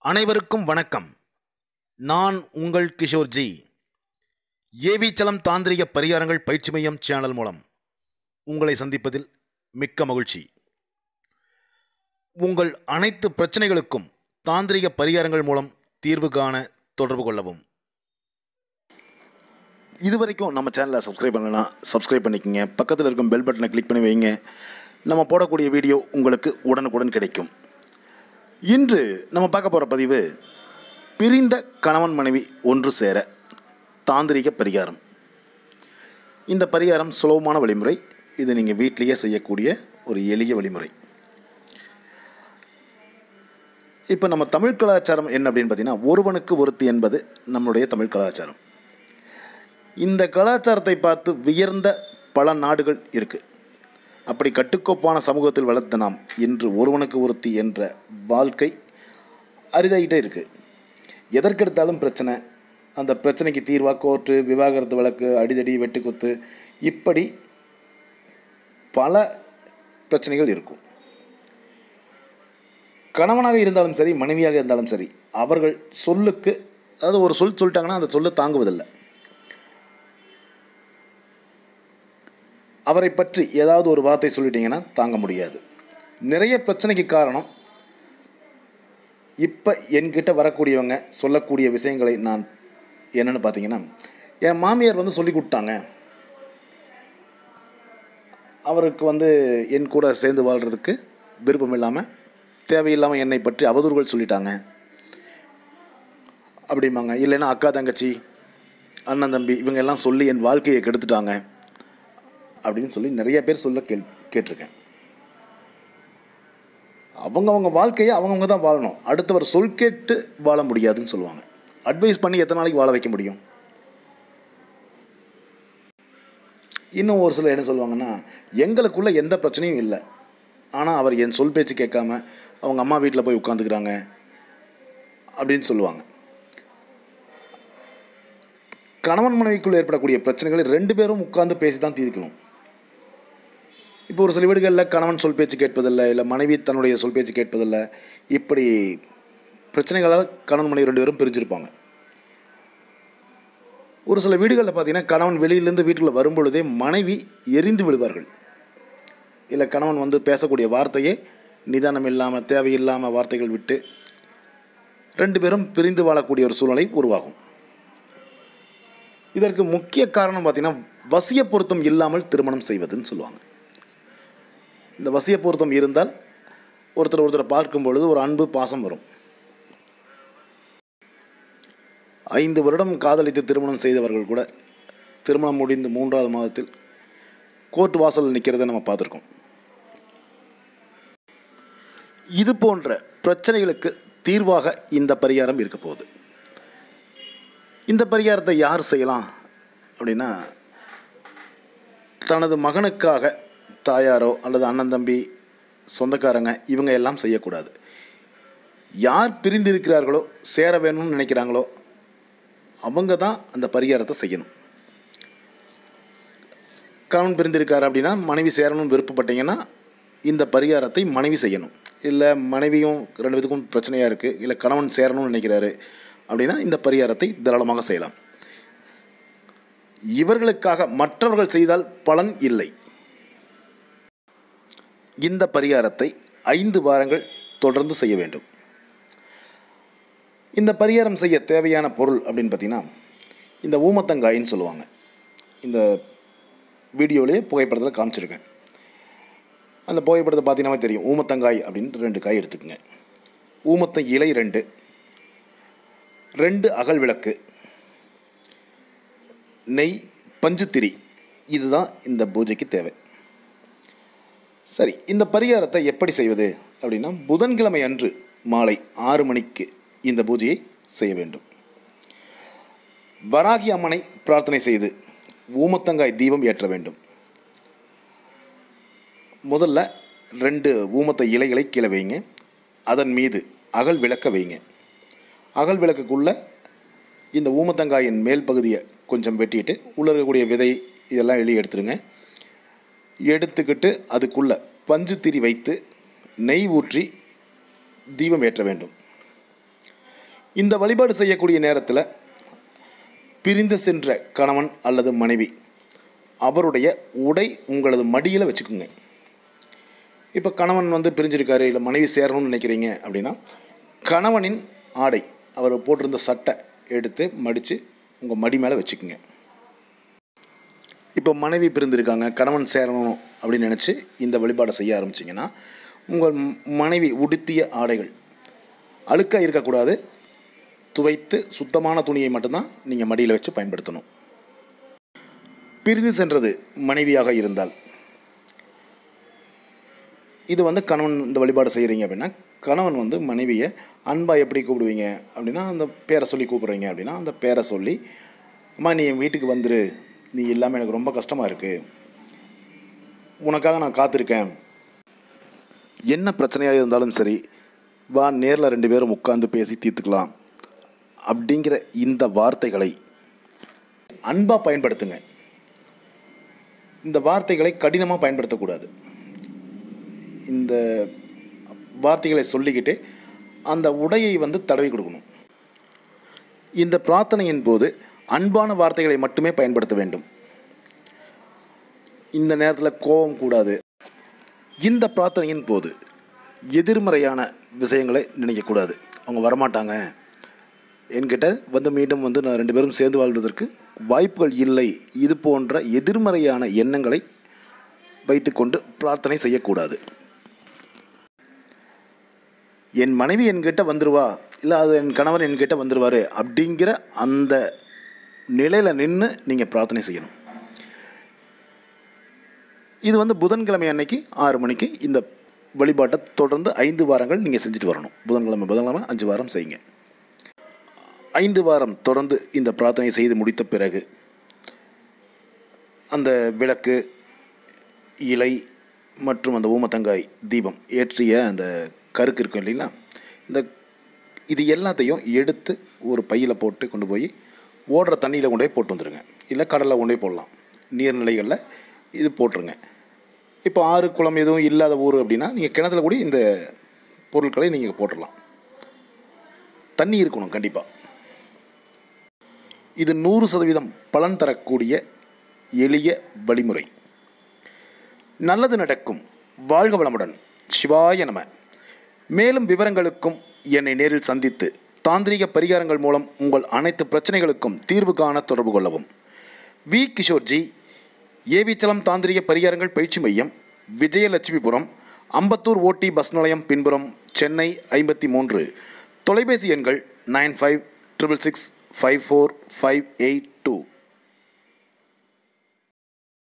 அனைவருக்கும் வணக்கம் நான் உங்கள் கிஷோர்ஜி ஏவிச்சலம் தாந்திரிக பரிகாரங்கள் பயிற்சி மையம் சேனல் மூலம் உங்களை சந்திப்பதில் மிக்க மகிழ்ச்சி உங்கள் அனைத்து பிரச்சனைகளுக்கும் தாந்திரிக பரிகாரங்கள் மூலம் தீர்வு காண தொடர்பு கொள்ளவும் இதுவரைக்கும் நம்ம சேனலை சப்ஸ்கிரைப் பண்ணலாம் சப்ஸ்கிரைப் பண்ணிக்கங்க பக்கத்தில் இருக்கும் பெல் பட்டனை கிளிக் பண்ணி வைங்க நம்ம போடக்கூடிய வீடியோ உங்களுக்கு உடனுக்குடன் கிடைக்கும் இன்று நம்ம பார்க்க போகிற பதிவு பிரிந்த கணவன் மனைவி ஒன்று சேர தாந்திரிக பரிகாரம் இந்த பரிகாரம் சுலபமான வழிமுறை இது நீங்கள் வீட்டிலேயே செய்யக்கூடிய ஒரு எளிய வழிமுறை இப்போ நம்ம தமிழ் கலாச்சாரம் என்ன அப்படின்னு பார்த்தீங்கன்னா ஒருவனுக்கு ஒருத்தி என்பது நம்மளுடைய தமிழ் கலாச்சாரம் இந்த கலாச்சாரத்தை பார்த்து வியர்ந்த பல நாடுகள் இருக்குது அப்படி கட்டுக்கோப்பான சமூகத்தில் வளர்த்த நாம் இன்று ஒருவனுக்கு ஒருத்தி என்ற வாழ்க்கை அரிதாகிட்டே இருக்குது எதற்கெடுத்தாலும் பிரச்சனை அந்த பிரச்சனைக்கு தீர்வாக கோர்ட்டு விவாகரத்து வழக்கு அடிதடி வெட்டுக்குத்து இப்படி பல பிரச்சனைகள் இருக்கும் கணவனாக இருந்தாலும் சரி மனைவியாக இருந்தாலும் சரி அவர்கள் சொல்லுக்கு அதாவது ஒரு சொல் சொல்லிட்டாங்கன்னா அந்த சொல்லை தாங்குவதில்லை அவரை பற்றி ஏதாவது ஒரு வார்த்தை சொல்லிட்டீங்கன்னா தாங்க முடியாது நிறைய பிரச்சனைக்கு காரணம் இப்போ என்கிட்ட வரக்கூடியவங்க சொல்லக்கூடிய விஷயங்களை நான் என்னென்னு பார்த்தீங்கன்னா என் மாமியார் வந்து சொல்லி கொடுத்தாங்க அவருக்கு வந்து என் கூட சேர்ந்து வாழ்கிறதுக்கு விருப்பம் இல்லாமல் தேவையில்லாமல் என்னை பற்றி அவதூறுகள் சொல்லிட்டாங்க அப்படிம்பாங்க இல்லைன்னா அக்கா தங்கச்சி அண்ணன் தம்பி இவங்க எல்லாம் சொல்லி என் வாழ்க்கையை கெடுத்துட்டாங்க அப்படின்னு சொல்லி நிறைய பேர் சொல்ல கேள் கேட்டிருக்கேன் அவங்கவங்க வாழ்க்கையை அவங்கவுங்க தான் வாழணும் அடுத்தவர் சொல் கேட்டு வாழ முடியாதுன்னு சொல்லுவாங்க அட்வைஸ் பண்ணி எத்தனை நாளைக்கு வாழ வைக்க முடியும் இன்னும் ஒரு சிலர் என்ன சொல்லுவாங்கன்னா எங்களுக்குள்ளே எந்த பிரச்சனையும் இல்லை ஆனால் அவர் என் சொல் பேச்சு கேட்காம அவங்க அம்மா வீட்டில் போய் உட்காந்துக்கிறாங்க அப்படின்னு சொல்லுவாங்க கணவன் மனைவிக்குள்ளே ஏற்படக்கூடிய பிரச்சனைகளை ரெண்டு பேரும் உட்கார்ந்து பேசி தான் தீர்க்கணும் இப்போ ஒரு சில வீடுகளில் கணவன் சொல் பேச்சு கேட்பதில்லை இல்லை மனைவி தன்னுடைய சொல் பேச்சு கேட்பதில்லை இப்படி பிரச்சனைகளால் கணவன் மனைவி ரெண்டு பேரும் பிரிஞ்சிருப்பாங்க ஒரு சில வீடுகளில் பார்த்தீங்கன்னா கணவன் வெளியிலேருந்து வீட்டுக்குள்ளே வரும்பொழுதே மனைவி எரிந்து விடுவார்கள் இல்லை கணவன் வந்து பேசக்கூடிய வார்த்தையே நிதானம் இல்லாமல் தேவையில்லாமல் வார்த்தைகள் விட்டு ரெண்டு பேரும் பிரிந்து வாழக்கூடிய ஒரு சூழ்நிலை உருவாகும் இதற்கு முக்கிய காரணம் பார்த்தீங்கன்னா வசிய பொருத்தம் இல்லாமல் திருமணம் செய்வதுன்னு சொல்லுவாங்க இந்த வசிய பொருத்தம் இருந்தால் ஒருத்தர் ஒருத்தரை பார்க்கும் பொழுது ஒரு அன்பு பாசம் வரும் ஐந்து வருடம் காதலித்து திருமணம் செய்தவர்கள் கூட திருமணம் முடிந்து மூன்றாவது மாதத்தில் கோர்ட் வாசலில் நிற்கிறத நம்ம பார்த்துருக்கோம் இது போன்ற பிரச்சனைகளுக்கு தீர்வாக இந்த பரிகாரம் இருக்க போகுது இந்த பரிகாரத்தை யார் செய்யலாம் அப்படின்னா தனது மகனுக்காக தாயாரோ அல்லது அண்ணன் தம்பி சொந்தக்காரங்க இவங்க எல்லாம் செய்யக்கூடாது யார் பிரிந்திருக்கிறார்களோ சேர வேணும்னு நினைக்கிறாங்களோ அவங்க தான் அந்த பரிகாரத்தை செய்யணும் கணவன் பிரிந்திருக்கார் அப்படின்னா மனைவி சேரணும்னு விருப்பப்பட்டீங்கன்னா இந்த பரிகாரத்தை மனைவி செய்யணும் இல்லை மனைவியும் ரெண்டு பேத்துக்கும் பிரச்சனையாக இருக்குது இல்லை கணவன் சேரணும்னு நினைக்கிறாரு அப்படின்னா இந்த பரிகாரத்தை தாராளமாக செய்யலாம் இவர்களுக்காக மற்றவர்கள் செய்தால் பலன் இல்லை இந்த பரிகாரத்தை ஐந்து வாரங்கள் தொடர்ந்து செய்ய வேண்டும் இந்த பரிகாரம் செய்ய தேவையான பொருள் அப்படின்னு பார்த்தீங்கன்னா இந்த ஊமத்தங்காயின்னு சொல்லுவாங்க இந்த வீடியோவிலே புகைப்படத்தில் காமிச்சிருக்கேன் அந்த புகைப்படத்தை பார்த்தீங்கன்னா தெரியும் ஊமத்தங்காய் அப்படின்ட்டு ரெண்டு காய் எடுத்துக்கோங்க ஊமத்த இலை ரெண்டு ரெண்டு அகல் விளக்கு நெய் பஞ்சுத்திரி இதுதான் இந்த பூஜைக்கு தேவை சரி இந்த பரிகாரத்தை எப்படி செய்வது அப்படின்னா புதன்கிழமை அன்று மாலை ஆறு மணிக்கு இந்த பூஜையை செய்ய வேண்டும் வராகி அம்மனை பிரார்த்தனை செய்து ஊமத்தங்காய் தீபம் ஏற்ற வேண்டும் முதல்ல ரெண்டு ஊமத்த இலைகளை கீழே வைங்க அதன் மீது அகல் விளக்க வைங்க அகல் விளக்குக்குள்ளே இந்த ஊமத்தங்காயின் மேல் பகுதியை கொஞ்சம் வெட்டிட்டு உள்ளே இருக்கக்கூடிய விதை இதெல்லாம் வெளியே எடுத்துருங்க எடுத்துக்கிட்டு அதுக்குள்ளே பஞ்சு திரி வைத்து நெய் ஊற்றி தீபம் ஏற்ற வேண்டும் இந்த வழிபாடு செய்யக்கூடிய நேரத்தில் பிரிந்து சென்ற கணவன் அல்லது மனைவி அவருடைய உடை உங்களது மடியில் வச்சுக்கோங்க இப்போ கணவன் வந்து பிரிஞ்சிருக்காரு இல்லை மனைவி சேரணும்னு நினைக்கிறீங்க அப்படின்னா கணவனின் ஆடை அவர் போட்டிருந்த சட்டை எடுத்து மடித்து உங்கள் மடி மேலே வச்சுக்கோங்க இப்போ மனைவி பிரிந்திருக்காங்க கணவன் சேரணும் அப்படின்னு நினச்சி இந்த வழிபாடை செய்ய ஆரம்பிச்சிங்கன்னா உங்கள் ம- மனைவி உடுத்திய ஆடைகள் அழுக்காக இருக்கக்கூடாது துவைத்து சுத்தமான துணியை மட்டும்தான் நீங்கள் மடியில் வச்சு பயன்படுத்தணும் பிரிந்து சென்றது மனைவியாக இருந்தால் இது வந்து கணவன் இந்த வழிபாடு செய்கிறீங்க அப்படின்னா கணவன் வந்து மனைவியை அன்பாக எப்படி கூப்பிடுவீங்க அப்படின்னா அந்த பேரை சொல்லி கூப்பிட்றீங்க அப்படின்னா அந்த பேரை சொல்லி அம்மா நீ என் வீட்டுக்கு வந்துரு நீ இல்லாமல் எனக்கு ரொம்ப கஷ்டமாக இருக்குது உனக்காக நான் காத்திருக்கேன் என்ன பிரச்சனையாக இருந்தாலும் சரி வா நேரில் ரெண்டு பேரும் உட்காந்து பேசி தீர்த்துக்கலாம் அப்படிங்கிற இந்த வார்த்தைகளை அன்பாக பயன்படுத்துங்க இந்த வார்த்தைகளை கடினமாக பயன்படுத்தக்கூடாது இந்த வார்த்தைகளை சொல்லிக்கிட்டு அந்த உடையை வந்து தடவி கொடுக்கணும் இந்த பிரார்த்தனையின் போது அன்பான வார்த்தைகளை மட்டுமே பயன்படுத்த வேண்டும் இந்த நேரத்தில் கோபம் கூடாது இந்த பிரார்த்தனையின் போது எதிர்மறையான விஷயங்களை நினைக்கக்கூடாது அவங்க வரமாட்டாங்க என்கிட்ட வந்து மீண்டும் வந்து நான் ரெண்டு பேரும் சேர்ந்து வாழ்வதற்கு வாய்ப்புகள் இல்லை இது போன்ற எதிர்மறையான எண்ணங்களை வைத்துக்கொண்டு பிரார்த்தனை செய்யக்கூடாது என் மனைவி என்கிட்ட வந்துருவா இல்லை அது என் கணவர் என்கிட்ட வந்துருவார் அப்படிங்கிற அந்த நிலையில் நின்று நீங்கள் பிரார்த்தனை செய்யணும் இது வந்து புதன்கிழமை அன்னைக்கு ஆறு மணிக்கு இந்த வழிபாட்டை தொடர்ந்து ஐந்து வாரங்கள் நீங்கள் செஞ்சுட்டு வரணும் புதன்கிழமை புதன்கிழமை அஞ்சு வாரம் செய்யுங்க ஐந்து வாரம் தொடர்ந்து இந்த பிரார்த்தனை செய்து முடித்த பிறகு அந்த விளக்கு இலை மற்றும் அந்த ஊமத்தங்காய் தீபம் ஏற்றிய அந்த கருக்கு இருக்கும் இல்லைங்களா இந்த இது எல்லாத்தையும் எடுத்து ஒரு பையில் போட்டு கொண்டு போய் ஓடுற தண்ணியில் கொண்டு போய் போட்டு வந்துடுங்க இல்லை கடலில் கொண்டு போய் போடலாம் நீர்நிலைகளில் இது போட்டுருங்க இப்போ ஆறு குளம் எதுவும் இல்லாத ஊர் அப்படின்னா நீங்கள் கிணத்துல கூட இந்த பொருட்களை நீங்கள் போட்டுடலாம் தண்ணி இருக்கணும் கண்டிப்பாக இது நூறு சதவீதம் பலன் தரக்கூடிய எளிய வழிமுறை நல்லது நடக்கும் வாழ்க வளமுடன் சிவாய நம மேலும் விவரங்களுக்கும் என்னை நேரில் சந்தித்து தாந்திரிக பரிகாரங்கள் மூலம் உங்கள் அனைத்து பிரச்சனைகளுக்கும் தீர்வு காண தொடர்பு கொள்ளவும் வி கிஷோர்ஜி ஏவிச்சலம் தாந்திரிக பரிகாரங்கள் பயிற்சி மையம் விஜயலட்சுமிபுரம் அம்பத்தூர் ஓட்டி பஸ் நிலையம் பின்புறம் சென்னை ஐம்பத்தி மூன்று தொலைபேசி எண்கள் nine five triple six five four five eight two